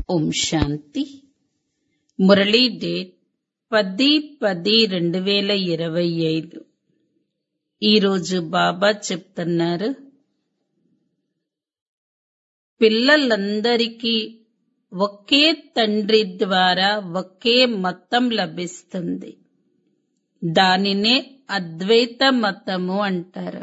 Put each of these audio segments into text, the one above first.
ఓం శాంతి Murali date పది పది రెండు వేల ఇరవై ఐదు ఈరోజు బాబా చెప్తున్నారు పిల్లలందరికీ ఒకే తండ్రి ద్వారా ఒకే మతం లభిస్తుంది దానినే అద్వైత మతము అంటారు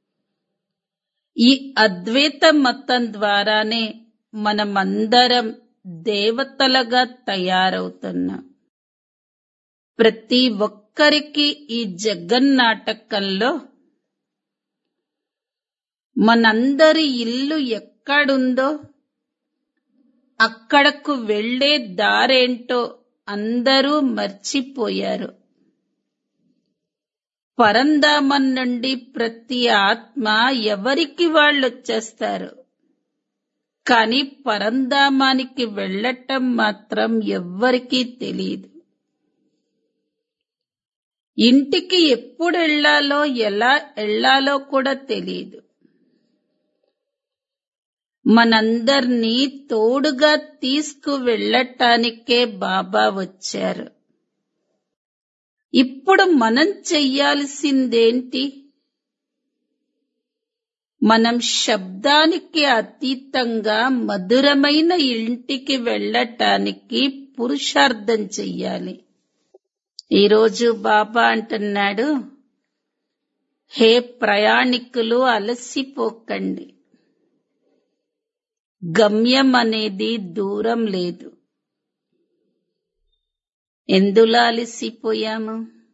ఈ అద్వైత మతం ద్వారానే మనమందరం దేవతలుగా తయారవుతున్నాం ప్రతి ఒక్కరికి ఈ జగన్నాటకంలో మనందరి ఇల్లు ఎక్కడుందో అక్కడకు వెళ్లే దారేంటో అందరూ మర్చిపోయారు పరంధామం నుండి ప్రతి ఆత్మ ఎవరికి వాళ్ళొచ్చేస్తారు కానీ పరంధామానికి వెళ్ళటం మాత్రం ఎవ్వరికీ తెలియదు ఇంటికి ఎప్పుడు వెళ్ళాలో ఎలా వెళ్ళాలో కూడా తెలియదు మనందర్నీ తోడుగా తీసుకు వెళ్ళటానికే బాబా వచ్చారు ఇప్పుడు మనం చెయ్యాల్సిందేంటి మనం శబ్దానికి అతీతంగా మధురమైన ఇంటికి వెళ్ళటానికి పురుషార్థం చెయ్యాలి ఈరోజు బాబా అంటున్నాడు హే ప్రయాణికులు అలసిపోకండి గమ్యం అనేది దూరం లేదు ఎందులో అలసిపోయాము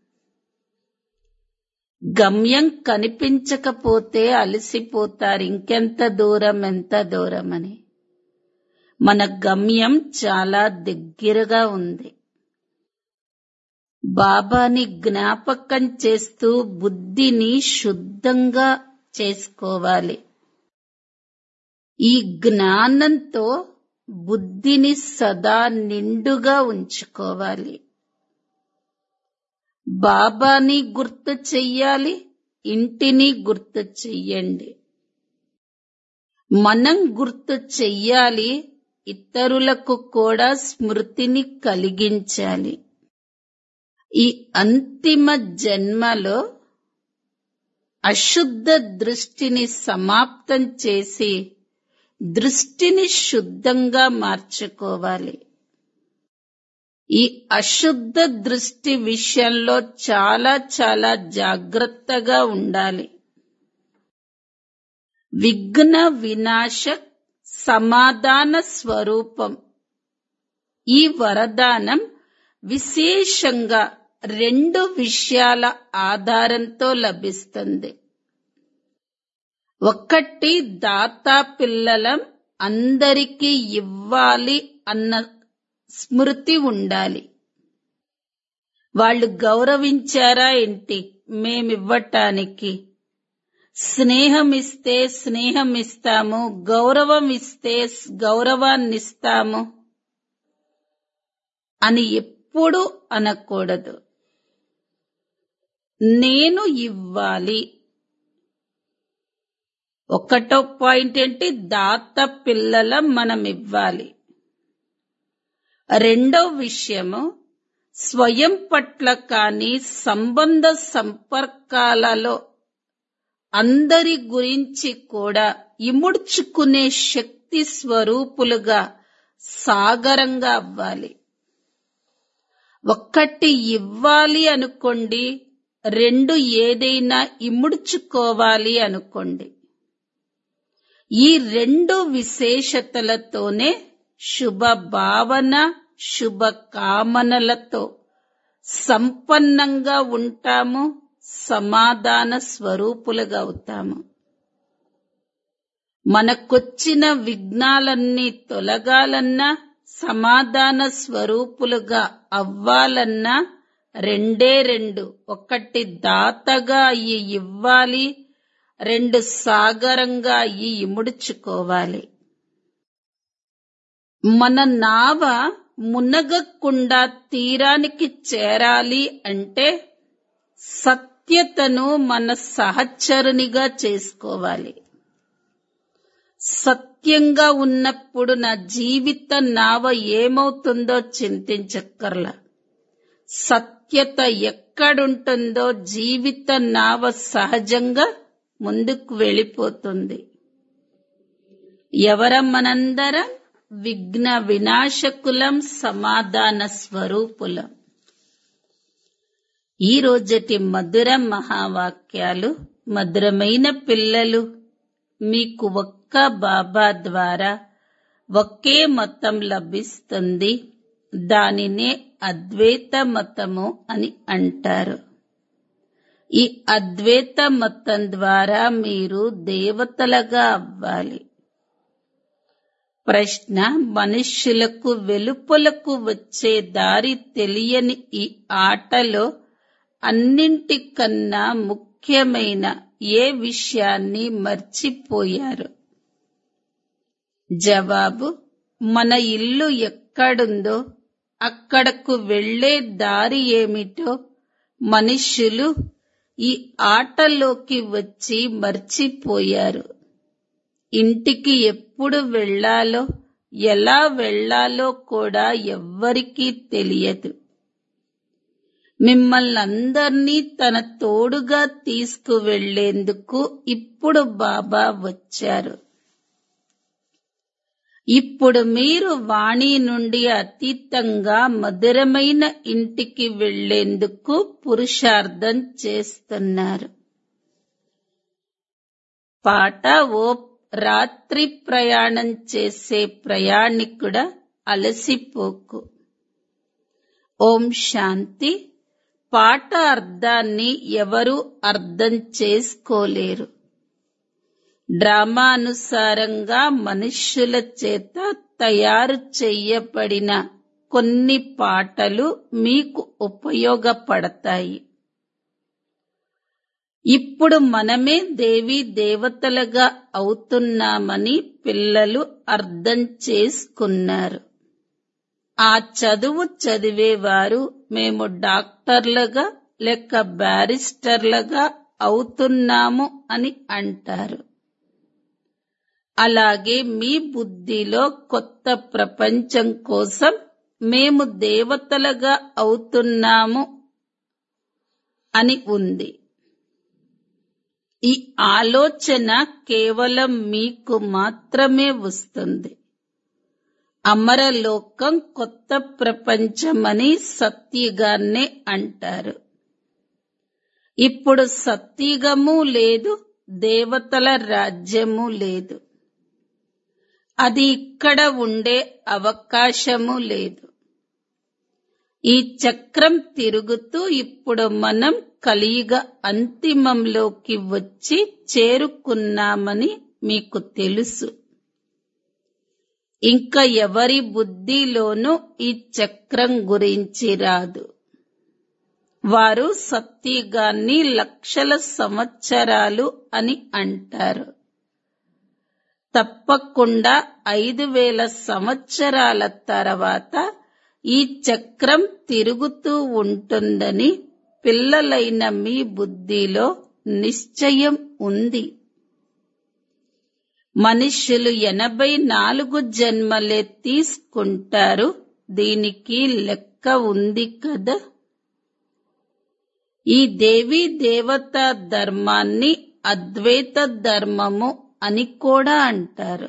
గమ్యం కనిపించకపోతే అలసిపోతారు ఇంకెంత దూరం ఎంత దూరం అని మన గమ్యం చాలా దగ్గరగా ఉంది బాబాని జ్ఞాపకం చేస్తూ బుద్ధిని శుద్ధంగా చేసుకోవాలి ఈ జ్ఞానంతో బుద్ధిని సదా నిండుగా ఉంచుకోవాలి బాబాని గుర్తు చెయ్యాలి ఇంటిని గుర్తు చెయ్యండి మనం గుర్తు చెయ్యాలి ఇతరులకు కూడా స్మృతిని కలిగించాలి ఈ అంతిమ జన్మలో అశుద్ధ దృష్టిని సమాప్తం చేసి దృష్టిని శుద్ధంగా మార్చుకోవాలి ఈ అశుద్ధ దృష్టి విషయంలో చాలా చాలా జాగ్రత్తగా ఉండాలి విఘ్న వినాశ సమాధాన స్వరూపం ఈ వరదానం విశేషంగా రెండు విషయాల ఆధారంతో లభిస్తుంది ఒకటి దాతా పిల్లలం అందరికీ ఇవ్వాలి అన్న స్మృతి ఉండాలి వాళ్ళు గౌరవించారా ఏంటి మేమివ్వటానికి స్నేహం ఇస్తే స్నేహం ఇస్తాము గౌరవం ఇస్తే గౌరవాన్ని ఇస్తాము అని ఎప్పుడు అనకూడదు నేను ఇవ్వాలి ఒకటో పాయింట్ ఏంటి దాత పిల్లల మనం ఇవ్వాలి రెండో విషయము స్వయం పట్ల కానీ సంబంధ సంపర్కాలలో అందరి గురించి కూడా ఇముడ్చుకునే శక్తి స్వరూపులుగా సాగరంగా అవ్వాలి ఒక్కటి ఇవ్వాలి అనుకోండి రెండు ఏదైనా ఇముడ్చుకోవాలి అనుకోండి ఈ రెండు విశేషతలతోనే శుభ భావన శుభ కామనలతో సంపన్నంగా ఉంటాము సమాధాన స్వరూపులుగా అవుతాము మనకొచ్చిన విఘ్నాలన్నీ తొలగాలన్నా సమాధాన స్వరూపులుగా అవ్వాలన్నా రెండే రెండు ఒకటి దాతగా అయ్యి ఇవ్వాలి రెండు సాగరంగా అయ్యి ఇముడుచుకోవాలి మన నావ మునగకుండా తీరానికి చేరాలి అంటే సత్యతను మన సహచరునిగా చేసుకోవాలి సత్యంగా ఉన్నప్పుడు నా జీవిత నావ ఏమవుతుందో చింతించక్కర్లా సత్యత ఎక్కడుంటుందో జీవిత నావ సహజంగా ముందుకు వెళ్ళిపోతుంది ఎవరం మనందరం విఘ్న వినాశకులం సమాధాన స్వరూపులం ఈ రోజటి మధుర మహావాక్యాలు మధురమైన పిల్లలు మీకు ఒక్క బాబా ద్వారా ఒకే మతం లభిస్తుంది దానినే అద్వైత మతము అని అంటారు ఈ అద్వైత మతం ద్వారా మీరు దేవతలుగా అవ్వాలి ప్రశ్న మనుష్యులకు వెలుపలకు వచ్చే దారి తెలియని ఈ ఆటలో అన్నింటికన్నా ముఖ్యమైన ఏ విషయాన్ని మర్చిపోయారు జవాబు మన ఇల్లు ఎక్కడుందో అక్కడకు వెళ్లే దారి ఏమిటో మనుష్యులు ఈ ఆటలోకి వచ్చి మర్చిపోయారు ఇంటికి ఎప్పుడు వెళ్ళాలో ఎలా వెళ్ళాలో కూడా ఎవ్వరికీ తెలియదు మిమ్మల్ని అందర్నీ తన తోడుగా తీసుకువెళ్లేందుకు ఇప్పుడు బాబా వచ్చారు ఇప్పుడు మీరు వాణి నుండి అతీతంగా మధురమైన ఇంటికి వెళ్లేందుకు పురుషార్థం చేస్తున్నారు పాట ఓ రాత్రి ప్రయాణం చేసే ప్రయాణికుడ అలసిపోకు ఓం శాంతి పాట అర్థాన్ని ఎవరు అర్థం చేసుకోలేరు డ్రామానుసారంగా మనుష్యుల చేత తయారు చెయ్యబడిన కొన్ని పాటలు మీకు ఉపయోగపడతాయి ఇప్పుడు మనమే దేవి దేవతలుగా అవుతున్నామని పిల్లలు అర్థం చేసుకున్నారు ఆ చదువు చదివేవారు మేము డాక్టర్లుగా లేక బ్యారిస్టర్లుగా అవుతున్నాము అని అంటారు అలాగే మీ బుద్ధిలో కొత్త ప్రపంచం కోసం మేము దేవతలుగా అవుతున్నాము అని ఉంది ఈ ఆలోచన కేవలం మీకు మాత్రమే వస్తుంది అమరలోకం కొత్త ప్రపంచమని సత్యగాన్నే అంటారు ఇప్పుడు సత్యుగము లేదు దేవతల రాజ్యము లేదు అది ఇక్కడ ఉండే అవకాశము లేదు ఈ చక్రం తిరుగుతూ ఇప్పుడు మనం కలియుగ అంతిమంలోకి వచ్చి చేరుకున్నామని మీకు తెలుసు ఇంకా ఎవరి బుద్ధిలోనూ ఈ చక్రం గురించి రాదు వారు సత్యగాన్ని లక్షల సంవత్సరాలు అని అంటారు తప్పకుండా ఐదు వేల సంవత్సరాల తర్వాత ఈ చక్రం తిరుగుతూ ఉంటుందని పిల్లలైన మీ బుద్ధిలో నిశ్చయం ఉంది మనుష్యులు ఎనభై నాలుగు జన్మలే తీసుకుంటారు దీనికి లెక్క ఉంది కదా ఈ దేవీ దేవత ధర్మాన్ని అద్వైత ధర్మము అని కూడా అంటారు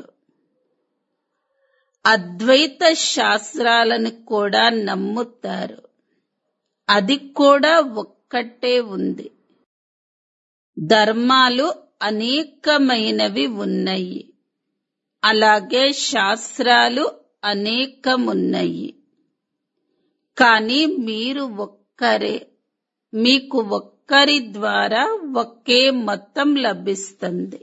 అద్వైత శాస్త్రాలను కూడా నమ్ముతారు అది కూడా ఒక్కటే ఉంది ధర్మాలు అనేకమైనవి ఉన్నాయి అలాగే శాస్త్రాలు అనేకమున్నాయి కానీ మీరు ఒక్కరే మీకు ఒక్కరి ద్వారా ఒకే మతం లభిస్తుంది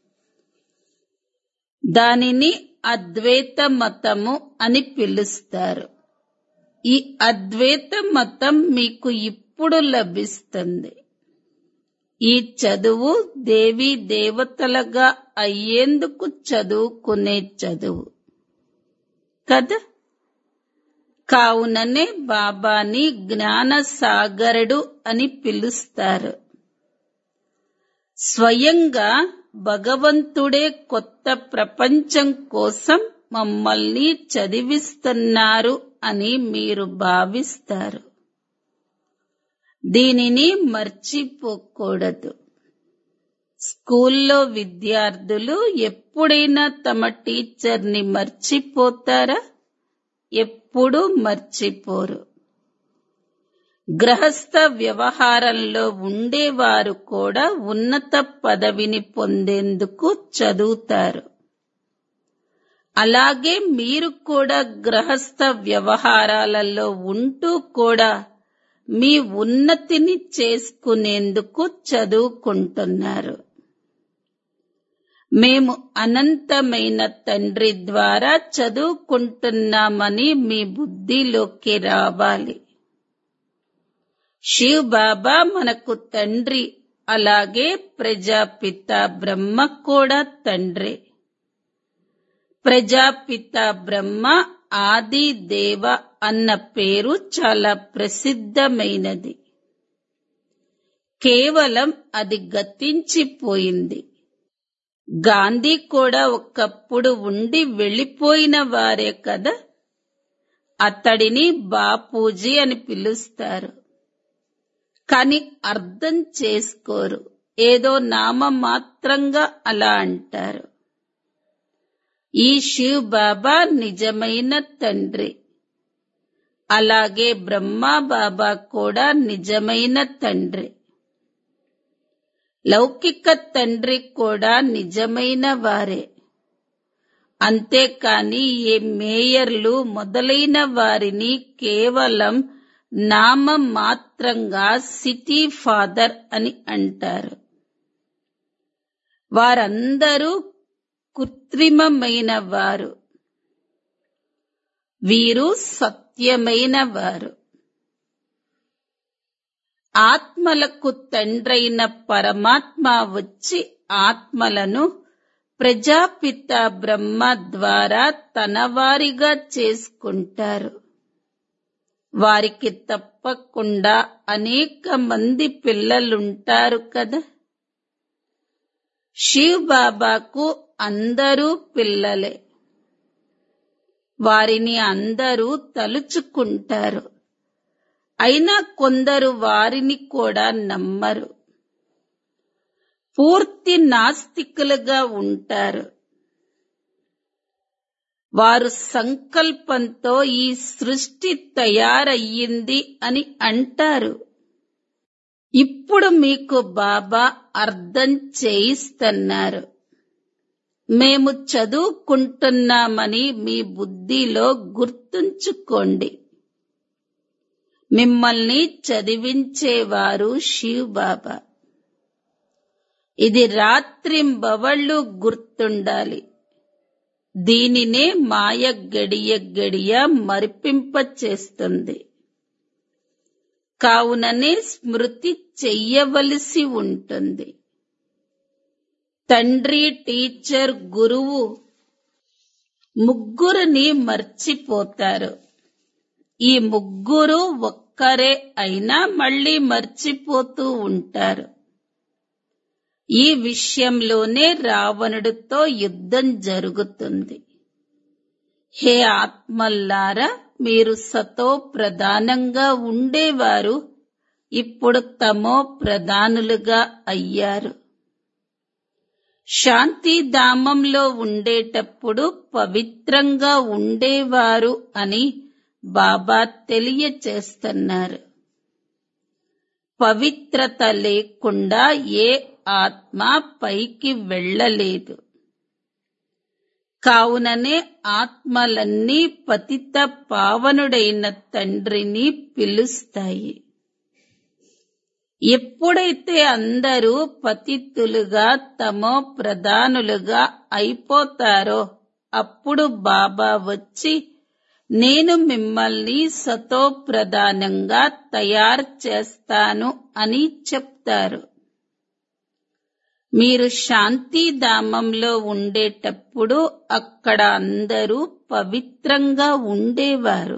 దానిని అద్వైత మతము అని పిలుస్తారు ఈ అద్వైత మతం మీకు ఇప్పుడు లభిస్తుంది ఈ చదువు దేవి దేవతలుగా అయ్యేందుకు చదువుకునే చదువు కదా కావుననే బాబాని జ్ఞాన సాగరుడు అని పిలుస్తారు స్వయంగా భగవంతుడే కొత్త ప్రపంచం కోసం మమ్మల్ని చదివిస్తున్నారు అని మీరు భావిస్తారు దీనిని మర్చిపోకూడదు స్కూల్లో విద్యార్థులు ఎప్పుడైనా తమ టీచర్ని మర్చిపోతారా ఎప్పుడూ మర్చిపోరు గ్రహస్థ వ్యవహారంలో ఉండేవారు కూడా ఉన్నత పదవిని పొందేందుకు చదువుతారు అలాగే మీరు కూడా గ్రహస్థ వ్యవహారాలలో ఉంటూ కూడా మీ ఉన్నతిని చేసుకునేందుకు చదువుకుంటున్నారు మేము అనంతమైన తండ్రి ద్వారా చదువుకుంటున్నామని మీ బుద్ధిలోకి రావాలి శివ్ బాబా మనకు తండ్రి అలాగే ప్రజాపిత బ్రహ్మ కూడా తండ్రి ప్రజాపిత బ్రహ్మ ఆది దేవ అన్న పేరు చాలా ప్రసిద్ధమైనది కేవలం అది గతించిపోయింది గాంధీ కూడా ఒకప్పుడు ఉండి వెళ్ళిపోయిన వారే కదా అతడిని బాపూజీ అని పిలుస్తారు కాని అర్థం చేసుకోరు ఏదో నామమాత్రంగా అలా అంటారు ఈ శివ్ బాబా నిజమైన తండ్రి అలాగే బ్రహ్మా బాబా కూడా నిజమైన తండ్రి లౌకిక తండ్రి కూడా నిజమైన వారే అంతేకాని ఏ మేయర్లు మొదలైన వారిని కేవలం నామం మాత్రంగా సిటీ ఫాదర్ అని అంటారు వారందరూ కృత్రిమమైన వారు వీరు సత్యమైన వారు ఆత్మలకు తండ్రైన పరమాత్మ వచ్చి ఆత్మలను ప్రజాపిత బ్రహ్మ ద్వారా తనవారిగా చేసుకుంటారు వారికి తప్పకుండా అనేక మంది పిల్లలుంటారు కదా శివ్ బాబాకు అందరూ పిల్లలే వారిని అందరూ తలుచుకుంటారు అయినా కొందరు వారిని కూడా నమ్మరు పూర్తి నాస్తికులుగా ఉంటారు వారు సంకల్పంతో ఈ సృష్టి తయారయ్యింది అని అంటారు ఇప్పుడు మీకు బాబా అర్థం చేయిస్తున్నారు మేము చదువుకుంటున్నామని మీ బుద్ధిలో గుర్తుంచుకోండి మిమ్మల్ని చదివించేవారు శివ్ బాబా ఇది రాత్రింబవళ్ళు గుర్తుండాలి దీనినే మాయ గడియ గడియ మరిపింప చేస్తుంది కావుననే స్మృతి చెయ్యవలసి ఉంటుంది తండ్రి టీచర్ గురువు ముగ్గురిని మర్చిపోతారు ఈ ముగ్గురు ఒక్కరే అయినా మళ్ళీ మర్చిపోతూ ఉంటారు ఈ విషయంలోనే రావణుడితో యుద్ధం జరుగుతుంది హే ఆత్మల్లారా మీరు సతో ప్రధానంగా ఉండేవారు ఇప్పుడు తమో ప్రధానులుగా అయ్యారు శాంతిధామంలో ఉండేటప్పుడు పవిత్రంగా ఉండేవారు అని బాబా తెలియచేస్తున్నారు పవిత్రత లేకుండా ఏ ఆత్మ పైకి వెళ్ళలేదు కావుననే ఆత్మలన్నీ పతిత పావనుడైన తండ్రిని పిలుస్తాయి ఎప్పుడైతే అందరూ పతితులుగా తమో ప్రధానులుగా అయిపోతారో అప్పుడు బాబా వచ్చి నేను మిమ్మల్ని సతో ప్రధానంగా తయారు చేస్తాను అని చెప్తారు మీరు శాంతిధామంలో ఉండేటప్పుడు అక్కడ అందరూ పవిత్రంగా ఉండేవారు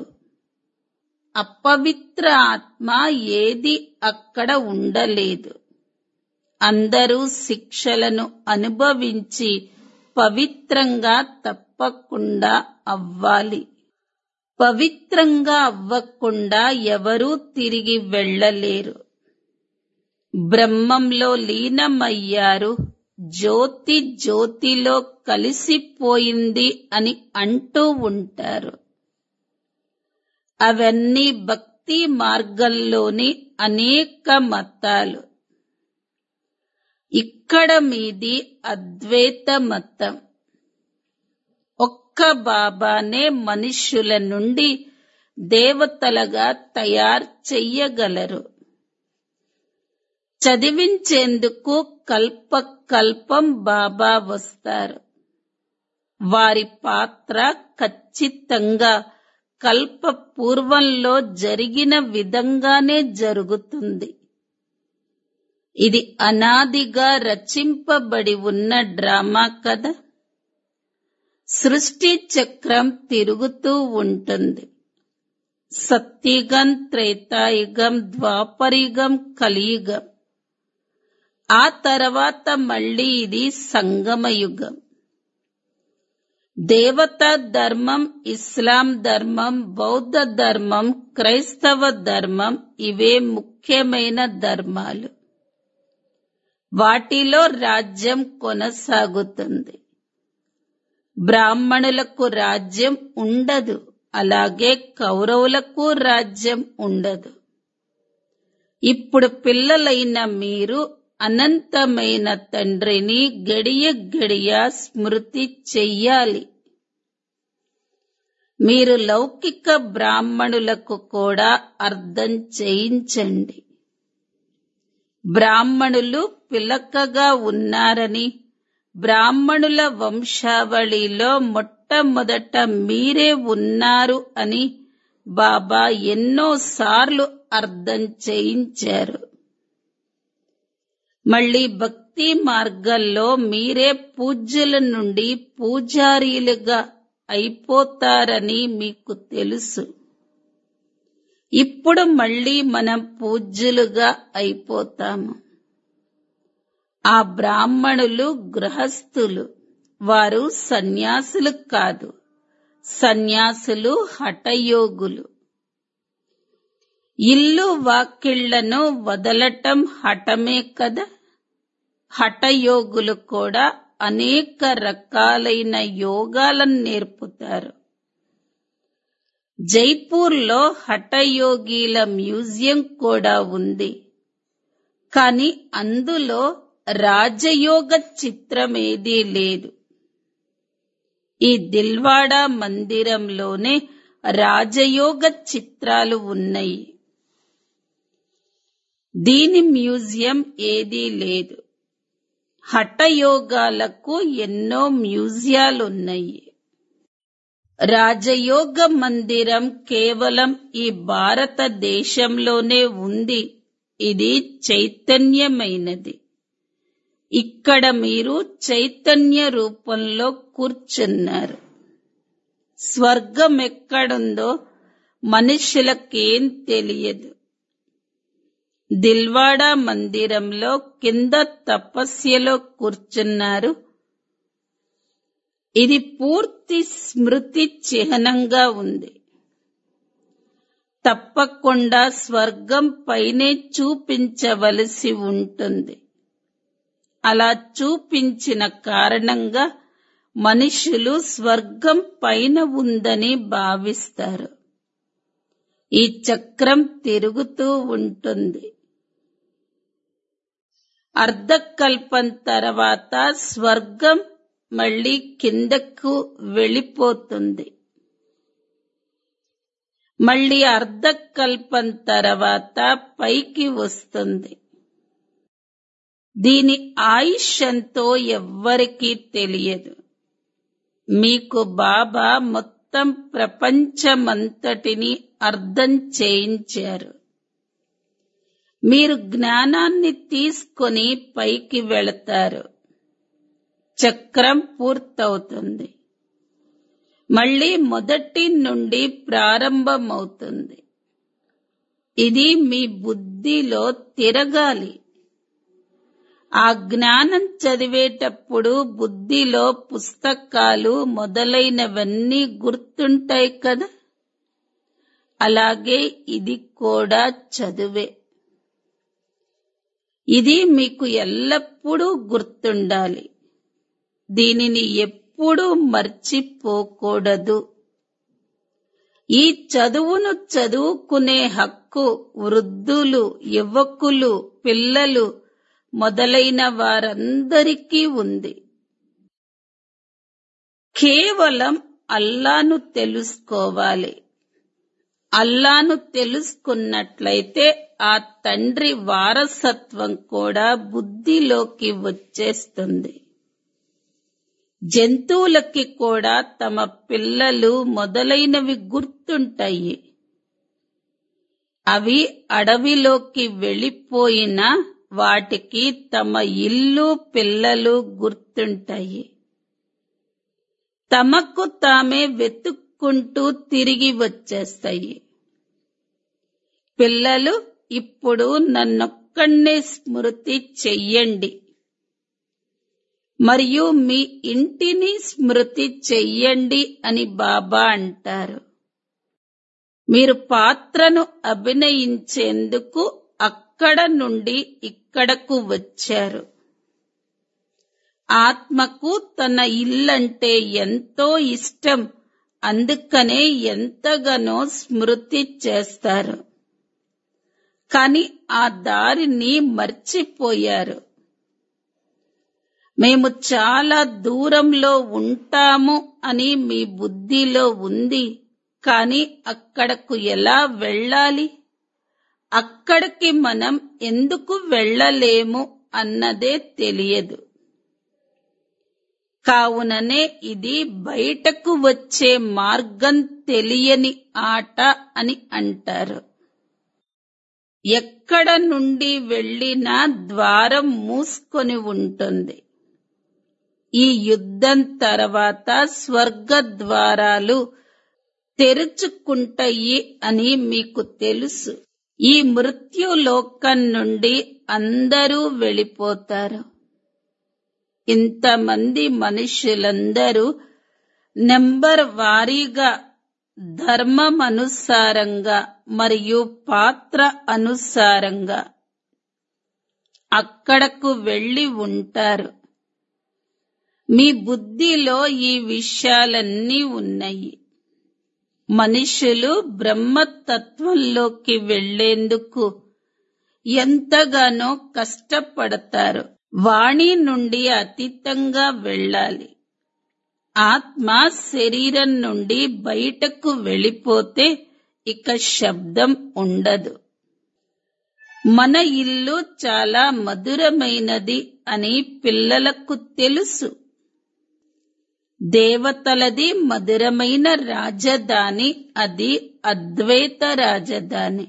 అపవిత్ర ఆత్మ ఏది అక్కడ ఉండలేదు అందరూ శిక్షలను అనుభవించి పవిత్రంగా తప్పకుండా అవ్వాలి పవిత్రంగా అవ్వకుండా ఎవరూ తిరిగి వెళ్ళలేరు బ్రహ్మంలో లీనమయ్యారు జ్యోతి జ్యోతిలో కలిసిపోయింది అని అంటూ ఉంటారు అవన్నీ భక్తి మార్గంలోని అనేక మతాలు ఇక్కడ మీది అద్వైత మతం ఒక్క బాబానే మనుష్యుల నుండి దేవతలుగా తయారు చెయ్యగలరు చదివించేందుకు కల్ప కల్పం బాబా వస్తారు వారి పాత్ర ఖచ్చితంగా కల్ప పూర్వంలో జరిగిన విధంగానే జరుగుతుంది ఇది అనాదిగా రచింపబడి ఉన్న డ్రామా కదా సృష్టి చక్రం తిరుగుతూ ఉంటుంది సత్యుగం త్రేతాయుగం ద్వాపరయుగం కలియుగం ఆ తర్వాత మళ్ళీ ఇది సంగమయుగం దేవతా ధర్మం ఇస్లాం ధర్మం బౌద్ధ ధర్మం క్రైస్తవ ధర్మం ఇవే ముఖ్యమైన ధర్మాలు వాటిలో రాజ్యం కొనసాగుతుంది బ్రాహ్మణులకు రాజ్యం ఉండదు అలాగే కౌరవులకు రాజ్యం ఉండదు ఇప్పుడు పిల్లలైన మీరు అనంతమైన తండ్రిని గడియ గడియ స్మృతి చెయ్యాలి మీరు లౌకిక బ్రాహ్మణులకు కూడా అర్థం చేయించండి బ్రాహ్మణులు పిలకగా ఉన్నారని బ్రాహ్మణుల వంశావళిలో మొట్టమొదట మీరే ఉన్నారు అని బాబా ఎన్నోసార్లు అర్థం చేయించారు మళ్ళీ భక్తి మార్గంలో మీరే పూజ్యుల నుండి పూజారీలుగా అయిపోతారని మీకు తెలుసు ఇప్పుడు మళ్ళీ మనం పూజ్యులుగా అయిపోతాము ఆ బ్రాహ్మణులు గృహస్థులు వారు సన్యాసులు కాదు సన్యాసులు హఠయోగులు ఇల్లు వాకిళ్లను వదలటం హఠమే కదా హఠయోగులు కూడా అనేక రకాలైన యోగాలను నేర్పుతారు జైపూర్లో హఠయోగిల మ్యూజియం కూడా ఉంది కానీ అందులో రాజయోగ చిత్రమేదీ లేదు ఈ దిల్వాడా మందిరంలోనే రాజయోగ చిత్రాలు ఉన్నాయి దీని మ్యూజియం ఏదీ లేదు హఠయోగాలకు ఎన్నో మ్యూజియాలున్నాయి రాజయోగ మందిరం కేవలం ఈ భారతదేశంలోనే ఉంది ఇది చైతన్యమైనది ఇక్కడ మీరు చైతన్య రూపంలో కూర్చున్నారు స్వర్గం ఎక్కడుందో మనుషులకేం తెలియదు దిల్వాడా మందిరంలో కింద తపస్యలో కూర్చున్నారు ఇది పూర్తి స్మృతి చిహ్నంగా ఉంది తప్పకుండా స్వర్గం పైనే చూపించవలసి ఉంటుంది అలా చూపించిన కారణంగా మనుషులు స్వర్గం పైన ఉందని భావిస్తారు ఈ చక్రం తిరుగుతూ ఉంటుంది అర్ధకల్పం తర్వాత స్వర్గం మళ్ళీ కిందకు వెళ్ళిపోతుంది మళ్ళీ అర్ధకల్పం తర్వాత పైకి వస్తుంది దీని ఆయుష్ ఎంతో ఎవ్వరికీ తెలియదు మీకు బాబా మొత్తం ప్రపంచమంతటిని అర్థం చేయించారు మీరు జ్ఞానాన్ని తీసుకొని పైకి వెళతారు చక్రం పూర్తవుతుంది మళ్ళీ మొదటి నుండి ప్రారంభమవుతుంది ఇది మీ బుద్ధిలో తిరగాలి ఆ జ్ఞానం చదివేటప్పుడు బుద్ధిలో పుస్తకాలు మొదలైనవన్నీ గుర్తుంటాయి కదా అలాగే ఇది కూడా చదువే ఇది మీకు ఎల్లప్పుడూ గుర్తుండాలి దీనిని ఎప్పుడూ మర్చిపోకూడదు ఈ చదువును చదువుకునే హక్కు వృద్ధులు యువకులు పిల్లలు మొదలైన వారందరికీ ఉంది కేవలం అల్లాను తెలుసుకోవాలి అల్లాను తెలుసుకున్నట్లయితే ఆ తండ్రి వారసత్వం కూడా బుద్ధిలోకి వచ్చేస్తుంది జంతువులకి కూడా తమ పిల్లలు మొదలైనవి గుర్తుంటాయి అవి అడవిలోకి వెళ్ళిపోయినా వాటికి తమ ఇల్లు పిల్లలు గుర్తుంటాయి తమకు తామే వెతుక్కుంటూ తిరిగి వచ్చేస్తాయి పిల్లలు ఇప్పుడు నన్నొక్కడే స్మృతి చెయ్యండి మరియు మీ ఇంటిని స్మృతి చెయ్యండి అని బాబా అంటారు మీరు పాత్రను అభినయించేందుకు అక్కడ నుండి ఇక్కడకు వచ్చారు ఆత్మకు తన ఇల్లంటే ఎంతో ఇష్టం అందుకనే ఎంతగానో స్మృతి చేస్తారు కాని ఆ దారిని మర్చిపోయారు మేము చాలా దూరంలో ఉంటాము అని మీ బుద్ధిలో ఉంది కాని అక్కడకు ఎలా వెళ్ళాలి అక్కడికి మనం ఎందుకు వెళ్ళలేము అన్నదే తెలియదు కావుననే ఇది బయటకు వచ్చే మార్గం తెలియని ఆట అని అంటారు ఎక్కడ నుండి వెళ్ళినా ద్వారం మూసుకొని ఉంటుంది ఈ యుద్ధం తర్వాత స్వర్గ ద్వారాలు తెరుచుకుంటాయి అని మీకు తెలుసు ఈ మృత్యులోకం నుండి అందరూ వెళ్ళిపోతారు ఇంతమంది మనుషులందరూ నెంబర్ వారీగా ధర్మం అనుసారంగా మరియు పాత్ర అనుసారంగా అక్కడకు వెళ్ళి ఉంటారు మీ బుద్ధిలో ఈ విషయాలన్నీ ఉన్నాయి మనుషులు బ్రహ్మతత్వంలోకి వెళ్లేందుకు ఎంతగానో కష్టపడతారు వాణి నుండి అతీతంగా వెళ్ళాలి ఆత్మ శరీరం నుండి బయటకు వెళ్ళిపోతే ఇక శబ్దం ఉండదు మన ఇల్లు చాలా మధురమైనది అని పిల్లలకు తెలుసు దేవతలది మధురమైన రాజధాని అది అద్వైత రాజధాని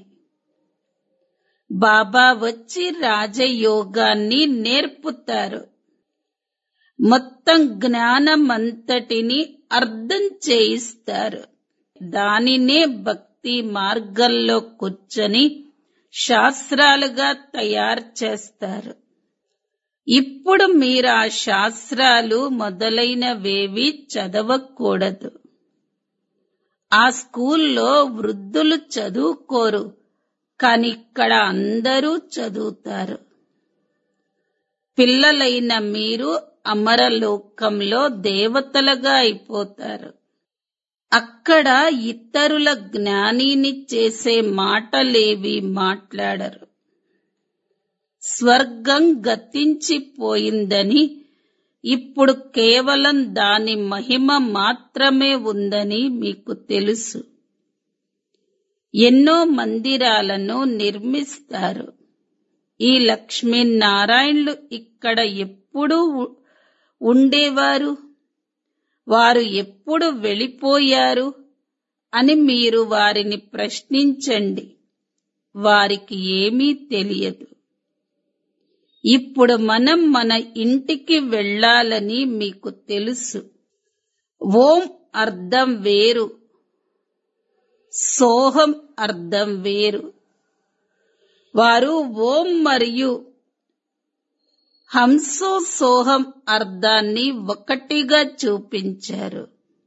బాబా వచ్చి రాజయోగాన్ని నేర్పుతారు మొత్తం జ్ఞానమంతటిని అర్థం చేయిస్తారు దానినే భక్తి మార్గంలో కూర్చొని శాస్త్రాలుగా తయారు చేస్తారు ఇప్పుడు మీరు ఆ శాస్త్రాలు మొదలైనవేవి చదవకూడదు ఆ స్కూల్లో వృద్ధులు చదువుకోరు కాని ఇక్కడ అందరూ చదువుతారు పిల్లలైన మీరు అమరలోకంలో దేవతలుగా అయిపోతారు అక్కడ ఇతరుల జ్ఞానిని చేసే మాటలేవి మాట్లాడరు స్వర్గం గతించిపోయిందని ఇప్పుడు కేవలం దాని మహిమ మాత్రమే ఉందని మీకు తెలుసు ఎన్నో మందిరాలను నిర్మిస్తారు ఈ లక్ష్మీనారాయణులు ఇక్కడ ఎప్పుడూ ఉ- ఉండేవారు వారు ఎప్పుడు వెళ్ళిపోయారు అని మీరు వారిని ప్రశ్నించండి వారికి ఏమీ తెలియదు ఇప్పుడు మనం మన ఇంటికి వెళ్ళాలని మీకు తెలుసు ఓం అర్థం వేరు సోహం అర్థం వేరు వారు ఓం మరియు హంసో సోహం అర్థాన్ని ఒకటిగా చూపించారు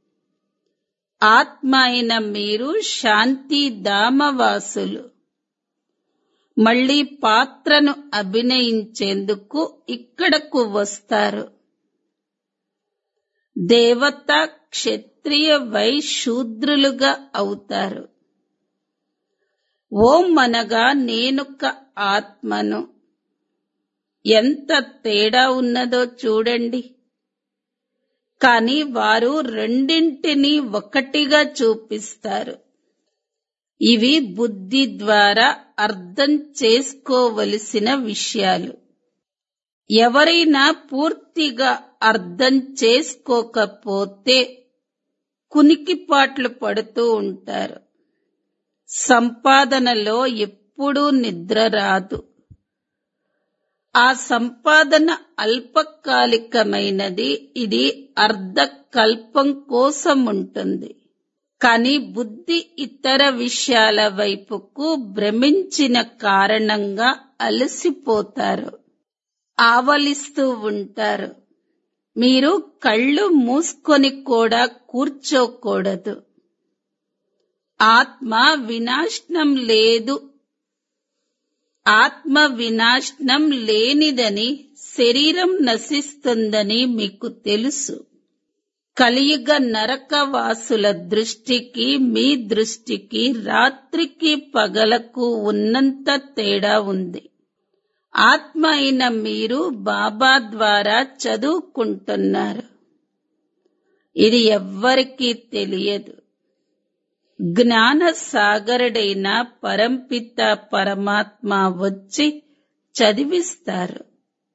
ఆత్మ అయిన మీరు శాంతి ధామవాసులు మళ్ళీ పాత్రను అభినయించేందుకు ఇక్కడకు వస్తారు దేవత క్షత్రియ వైశూద్రులుగా అవుతారు ఓం అనగా నేనొక ఆత్మను ఎంత తేడా ఉన్నదో చూడండి కాని వారు రెండింటినీ ఒకటిగా చూపిస్తారు ఇవి బుద్ధి ద్వారా అర్థం చేసుకోవలసిన విషయాలు ఎవరైనా పూర్తిగా అర్థం చేసుకోకపోతే కునికిపాట్లు పడుతూ ఉంటారు సంపాదనలో ఎప్పుడూ నిద్ర రాదు ఆ సంపాదన అల్పకాలికమైనది ఇది అర్ధకల్పం కోసం ఉంటుంది కానీ బుద్ధి ఇతర విషయాల వైపుకు భ్రమించిన కారణంగా అలసిపోతారు ఆవలిస్తూ ఉంటారు మీరు కళ్ళు మూసుకొని కూడా కూర్చోకూడదు ఆత్మ వినాశనం లేదు ఆత్మ వినాశనం లేనిదని శరీరం నశిస్తుందని మీకు తెలుసు కలియుగ నరకవాసుల దృష్టికి మీ దృష్టికి రాత్రికి పగలకు ఉన్నంత తేడా ఉంది ఆత్మ అయిన మీరు బాబా ద్వారా చదువుకుంటున్నారు ఇది ఎవ్వరికీ తెలియదు జ్ఞాన సాగరుడైన పరంపిత పరమాత్మ వచ్చి చదివిస్తారు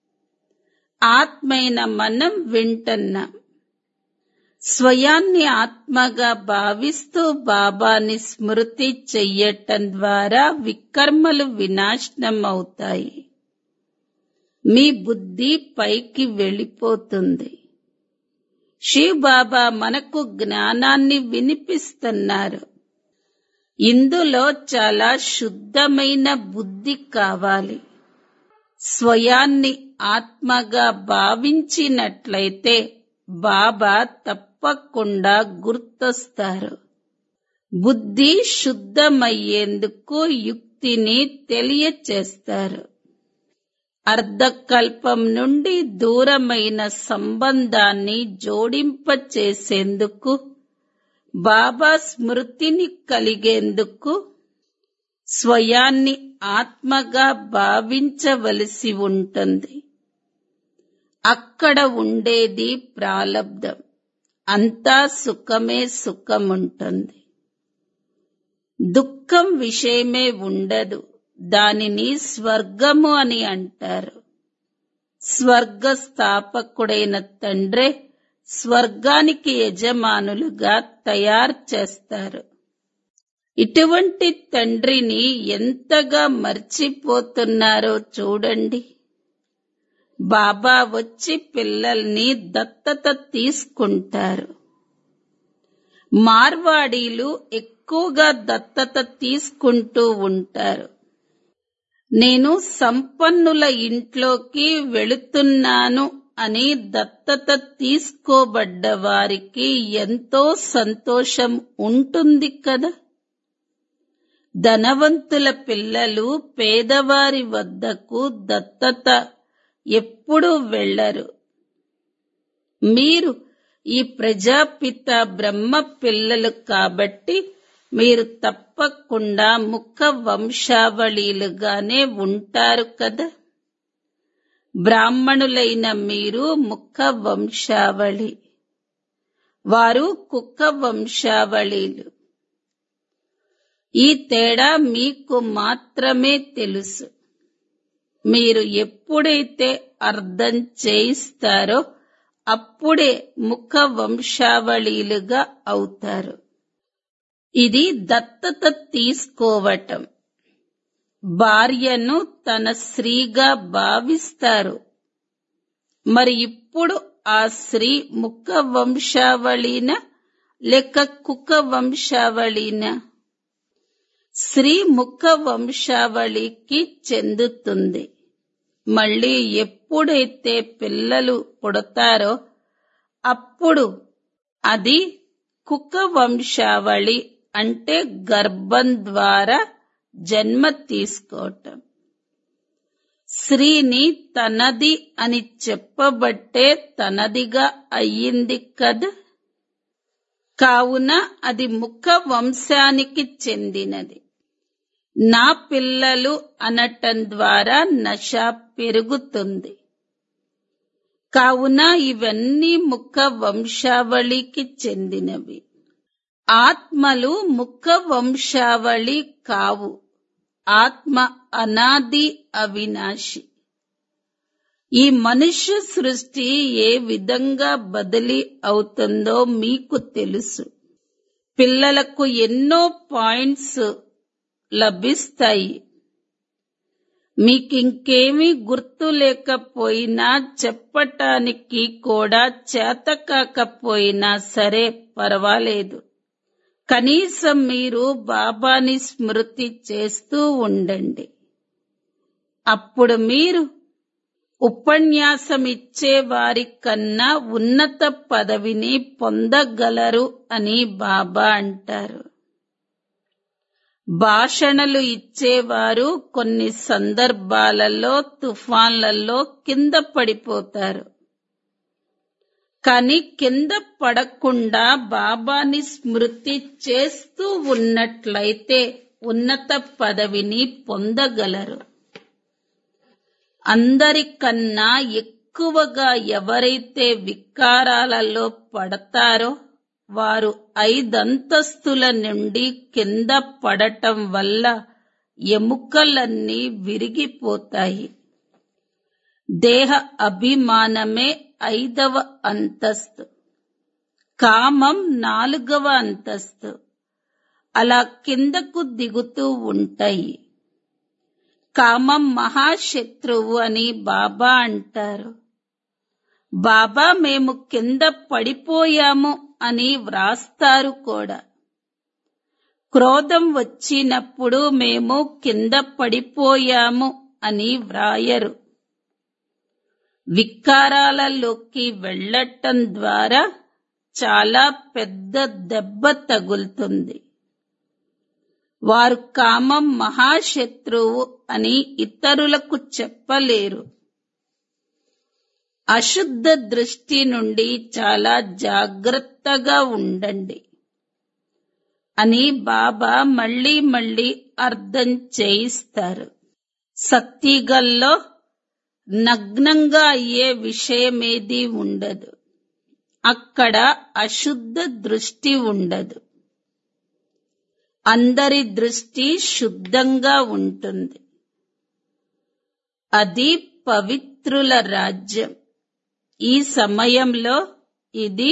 ఆత్మైన మనం వింటున్నాం స్వయాన్ని ఆత్మగా భావిస్తూ బాబాని స్మృతి చెయ్యటం ద్వారా వికర్మలు వినాశనం అవుతాయి మీ బుద్ధి పైకి వెళ్ళిపోతుంది శివ్ బాబా మనకు జ్ఞానాన్ని వినిపిస్తున్నారు ఇందులో చాలా శుద్ధమైన బుద్ధి కావాలి స్వయాన్ని ఆత్మగా భావించినట్లయితే బాబా తప్పకుండా గుర్తొస్తారు బుద్ధి శుద్ధమయ్యేందుకు యుక్తిని తెలియచేస్తారు అర్ధకల్పం నుండి దూరమైన సంబంధాన్ని జోడింపచేసేందుకు బాబా స్మృతిని కలిగేందుకు స్వయాన్ని ఆత్మగా భావించవలసి ఉంటుంది అక్కడ ఉండేది ప్రాలబ్ధం అంతా సుఖమే సుఖముంటుంది దుఃఖం విషయమే ఉండదు దానిని స్వర్గము అని అంటారు స్వర్గ స్థాపకుడైన తండ్రే స్వర్గానికి యజమానులుగా తయారు చేస్తారు ఇటువంటి తండ్రిని ఎంతగా మర్చిపోతున్నారో చూడండి బాబా వచ్చి పిల్లల్ని దత్తత తీసుకుంటారు మార్వాడీలు ఎక్కువగా దత్తత తీసుకుంటూ ఉంటారు నేను సంపన్నుల ఇంట్లోకి వెళుతున్నాను అని దత్తత తీసుకోబడ్డ వారికి ఎంతో సంతోషం ఉంటుంది కదా ధనవంతుల పిల్లలు పేదవారి వద్దకు దత్తత ఎప్పుడూ వెళ్లరు మీరు ఈ ప్రజాపిత బ్రహ్మ పిల్లలు కాబట్టి మీరు తప్పకుండా ముఖ వంశావళీలుగానే ఉంటారు కదా బ్రాహ్మణులైన మీరు ముఖ వంశావళి వారు కుక్క వంశావళీలు ఈ తేడా మీకు మాత్రమే తెలుసు మీరు ఎప్పుడైతే అర్థం చేయిస్తారో అప్పుడే ముఖ వంశావళీలుగా అవుతారు ఇది దత్తత తీసుకోవటం భార్యను తన స్త్రీగా భావిస్తారు మరి ఇప్పుడు ఆ స్త్రీ ముఖ వంశావళిన లేక కుక వంశావళిన స్త్రీ ముఖ వంశావళికి చెందుతుంది మళ్ళీ ఎప్పుడు ఎప్పుడైతే పిల్లలు పుడతారో అప్పుడు అది కుక వంశావళి అంటే గర్భం ద్వారా జన్మ తీసుకోవటం స్త్రీని తనది అని చెప్పబట్టే తనదిగా అయ్యింది కదా కావున అది ముఖ వంశానికి చెందినది నా పిల్లలు అనటం ద్వారా నశ పెరుగుతుంది కావున ఇవన్నీ ముఖ వంశావళికి చెందినవి ఆత్మలు ముఖ వంశావళి కావు ఆత్మ అనాది అవినాశి ఈ మనుష్య సృష్టి ఏ విధంగా బదిలీ అవుతుందో మీకు తెలుసు పిల్లలకు ఎన్నో పాయింట్స్ లభిస్తాయి మీకింకేమీ గుర్తు లేకపోయినా చెప్పటానికి కూడా చేత కాకపోయినా సరే పర్వాలేదు కనీసం మీరు బాబాని స్మృతి చేస్తూ ఉండండి అప్పుడు మీరు ఉపన్యాసం ఇచ్చే వారి కన్నా ఉన్నత పదవిని పొందగలరు అని బాబా అంటారు భాషణలు ఇచ్చేవారు కొన్ని సందర్భాలలో తుఫాన్లలో కింద పడిపోతారు కానీ కింద పడకుండా బాబాని స్మృతి చేస్తూ ఉన్నట్లయితే ఉన్నత పదవిని పొందగలరు అందరికన్నా ఎక్కువగా ఎవరైతే వికారాలలో పడతారో వారు ఐదంతస్తుల నుండి కింద పడటం వల్ల ఎముకలన్నీ విరిగిపోతాయి దేహ అభిమానమే ఐదవ అంతస్తు కామం నాలుగవ అంతస్తు అలా కిందకు దిగుతూ ఉంటాయి కామం మహాశత్రువు అని బాబా అంటారు బాబా మేము కింద పడిపోయాము అని వ్రాస్తారు కూడా క్రోధం వచ్చినప్పుడు మేము కింద పడిపోయాము అని వ్రాయరు వికారాలలోకి వెళ్ళటం ద్వారా చాలా పెద్ద దెబ్బ తగులుతుంది వారు కామం మహాశత్రువు అని ఇతరులకు చెప్పలేరు అశుద్ధ దృష్టి నుండి చాలా జాగ్రత్తగా ఉండండి అని బాబా మళ్ళీ మళ్ళీ అర్థం చేయిస్తారు సత్తిగల్లో నగ్నంగా అయ్యే విషయమేది ఉండదు అక్కడ అశుద్ధ దృష్టి ఉండదు అందరి దృష్టి శుద్ధంగా ఉంటుంది అది పవిత్రుల రాజ్యం ఈ సమయంలో ఇది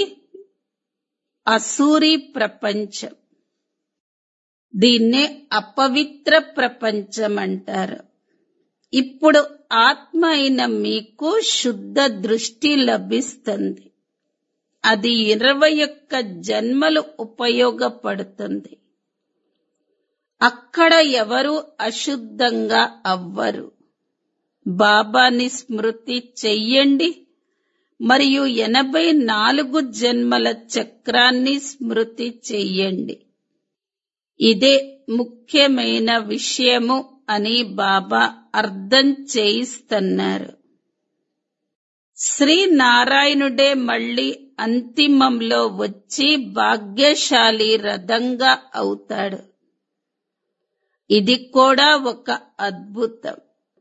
అసూరి ప్రపంచం దీన్నే అపవిత్ర ప్రపంచం అంటారు ఇప్పుడు ఆత్మ అయిన మీకు శుద్ధ దృష్టి లభిస్తుంది అది ఇరవై ఒక్క జన్మలు ఉపయోగపడుతుంది అక్కడ ఎవరు అశుద్ధంగా అవ్వరు బాబాని స్మృతి చెయ్యండి మరియు ఎనభై నాలుగు జన్మల చక్రాన్ని స్మృతి చెయ్యండి ఇదే ముఖ్యమైన విషయము అని బాబా అర్థం చేయిస్తున్నారు శ్రీనారాయణుడే మళ్ళీ అంతిమంలో వచ్చి భాగ్యశాలి రథంగా అవుతాడు ఇది కూడా ఒక అద్భుతం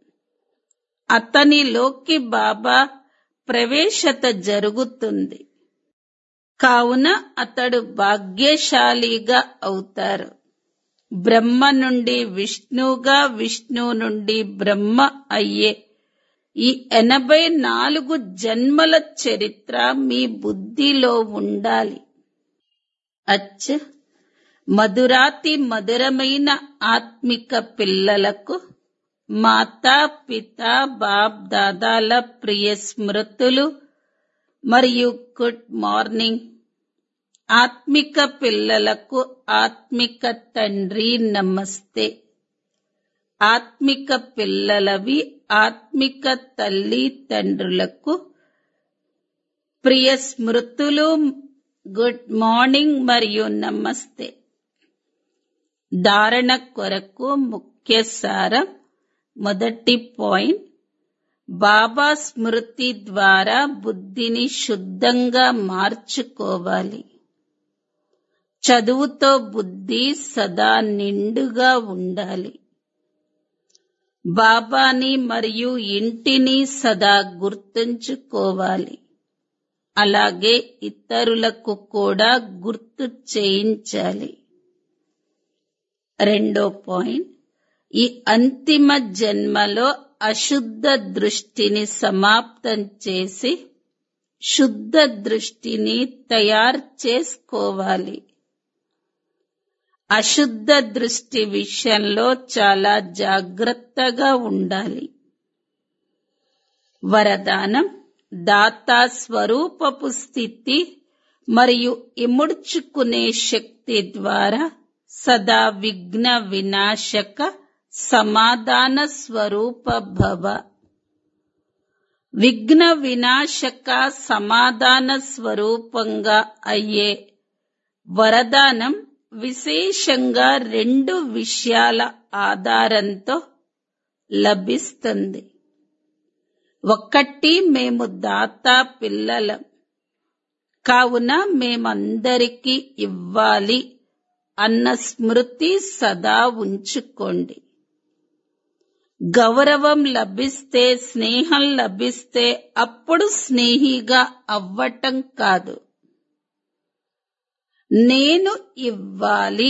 అతనిలోకి బాబా ప్రవేశత జరుగుతుంది కావున అతడు భాగ్యశాలిగా అవుతారు బ్రహ్మ నుండి విష్ణుగా విష్ణు నుండి బ్రహ్మ అయ్యే ఈ ఎనభై నాలుగు జన్మల చరిత్ర మీ బుద్ధిలో ఉండాలి అచ్చ మధురాతి మధురమైన ఆత్మిక పిల్లలకు మాతా పిత బాప్ దాదాల ప్రియ స్మృతులు మరియు గుడ్ మార్నింగ్ ఆత్మిక పిల్లలకు ఆత్మిక తండ్రి నమస్తే ఆత్మిక పిల్లలవి ఆత్మిక తల్లి తండ్రులకు ప్రియ స్మృతులు గుడ్ మార్నింగ్ మరియు నమస్తే ధారణ కొరకు ముఖ్య సారం మొదటి పాయింట్ బాబా స్మృతి ద్వారా బుద్ధిని శుద్ధంగా మార్చుకోవాలి చదువుతో బుద్ధి సదా నిండుగా ఉండాలి బాబాని మరియు ఇంటిని సదా గుర్తుంచుకోవాలి అలాగే ఇతరులకు కూడా గుర్తు చేయించాలి రెండో పాయింట్ ఈ అంతిమ జన్మలో అశుద్ధ దృష్టిని సమాప్తం చేసి శుద్ధ దృష్టిని తయారు చేసుకోవాలి అశుద్ధ దృష్టి విషయంలో చాలా జాగ్రత్తగా ఉండాలి వరదానం దాతా స్వరూపపు స్థితి మరియు ఇముడ్చుకునే శక్తి ద్వారా సదా విఘ్న వినాశక సమాధాన స్వరూప భవ విఘ్న వినాశక సమాధాన స్వరూపంగా అయ్యే వరదానం విశేషంగా రెండు విషయాల ఆధారంతో లభిస్తుంది ఒక్కటి మేము దాతా పిల్లలం కావున మేమందరికీ ఇవ్వాలి అన్న స్మృతి సదా ఉంచుకోండి గౌరవం లభిస్తే స్నేహం లభిస్తే అప్పుడు స్నేహిగా అవ్వటం కాదు నేను ఇవ్వాలి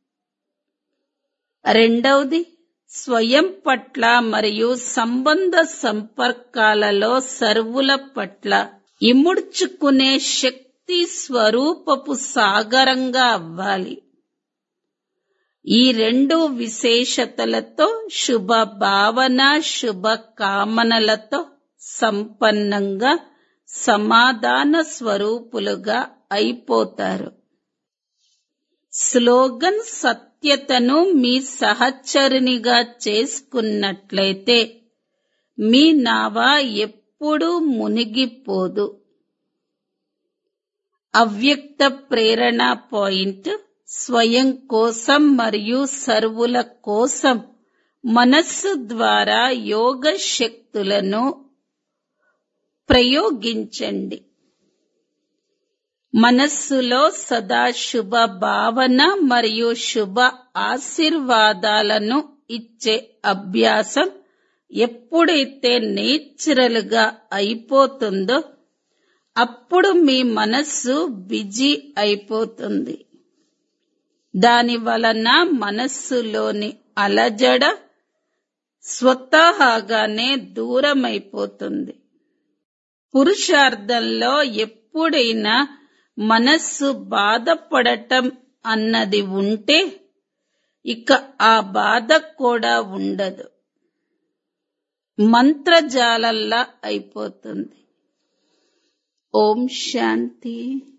రెండవది స్వయం పట్ల మరియు సంబంధ సంపర్కాలలో సర్వుల పట్ల ఇముడ్చుకునే శక్తి స్వరూపపు సాగరంగా అవ్వాలి ఈ రెండు విశేషతలతో శుభ భావన శుభ కామనలతో సంపన్నంగా సమాధాన స్వరూపులుగా అయిపోతారు స్లోగన్ సత్యతను మీ సహచరునిగా చేసుకున్నట్లయితే మీ నావ ఎప్పుడూ మునిగిపోదు అవ్యక్త ప్రేరణ పాయింట్ స్వయం కోసం మరియు సర్వుల కోసం మనస్సు ద్వారా యోగ శక్తులను ప్రయోగించండి మనస్సులో సదా శుభ భావన మరియు శుభ ఆశీర్వాదాలను ఇచ్చే అభ్యాసం ఎప్పుడైతే నేచురల్ గా అయిపోతుందో అప్పుడు మీ మనస్సు బిజీ అయిపోతుంది దాని వలన మనస్సులోని అలజడ స్వతహాగానే దూరమైపోతుంది పురుషార్థంలో ఎప్పుడైనా మనస్సు బాధపడటం అన్నది ఉంటే ఇక ఆ బాధ కూడా ఉండదు మంత్రజాలల్లా అయిపోతుంది ఓం శాంతి